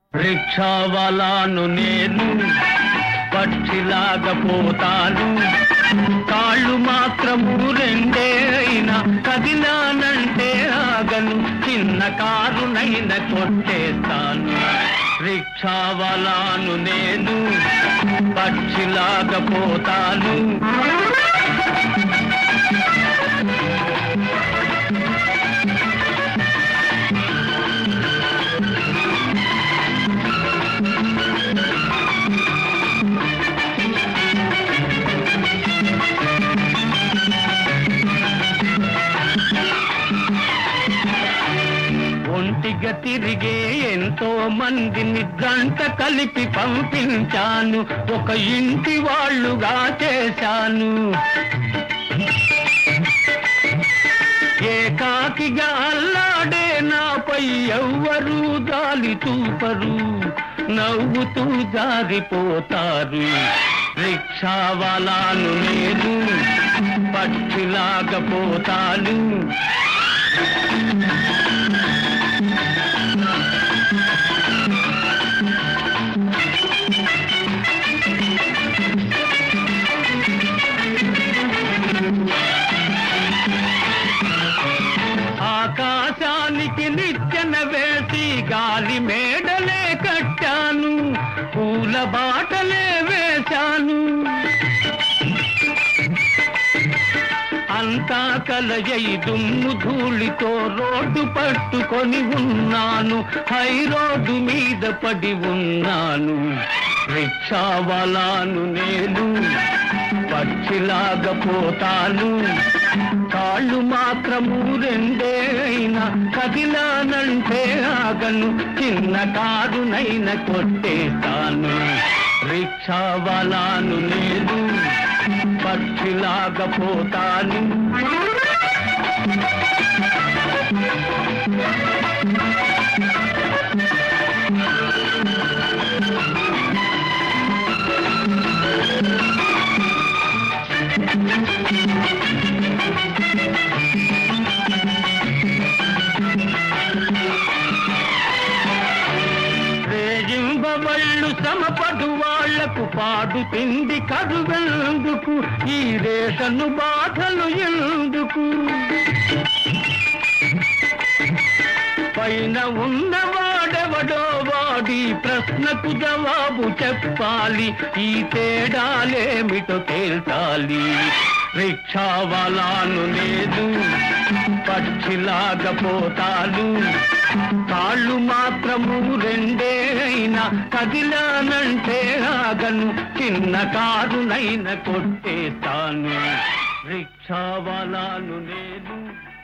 రిక్షావాలాను నేను పక్షిలాగా పోతాను కాళ్ళు మాత్రము రెండే అయినా కదిలానంటే ఆగను చిన్న కారునైనా కొట్టేస్తాను రిక్షావాలాను నేను పక్షిలాగా పోతాను ఒంటిగా తిరిగే ఎంతో మందిని గంట కలిపి పంపించాను ఒక ఇంటి వాళ్ళుగా చేశాను ఏకాకిగా అల్లాడే నాపై ఎవ్వరూ దాలి చూపరు నవ్వుతూ జారిపోతారు రిక్షావాలాను నేను పక్షిలాగా పోతాను ఆకాశానికి నిచ్చెన వేసి గాలి మేడలే కట్టాను పూల బాటలే వేశాను అంతా కలయై దుమ్ము ధూళితో రోడ్డు పట్టుకొని ఉన్నాను హై రోడ్డు మీద పడి ఉన్నాను రిక్షావాలాను నేను పక్షిలాగా పోతాను కాళ్ళు మాత్రము రెండే అయినా కదిలానంటే ఆగను చిన్న కారునైనా కొట్టేస్తాను రిక్షావాలాను నేను పక్షిలాగా పోతాను రేజింబవళ్ళు శ్రమపడు వాళ్లకు పాడు తిండి కరువెందుకు ఈ రేషను బాధలు ఎందుకు పైన ఉన్నవాడెవడో వాడి ప్రశ్నకు జవాబు చెప్పాలి ఈ తేడాలేమిటో తేల్చాలి రిక్షావాలాను లేదు పక్షిలాగా పోతాను కాళ్ళు మాత్రము రెండే అయినా కదిలానంటే ఆగను చిన్న కారునైనా కొట్టేస్తాను రిక్షావాలాను నేను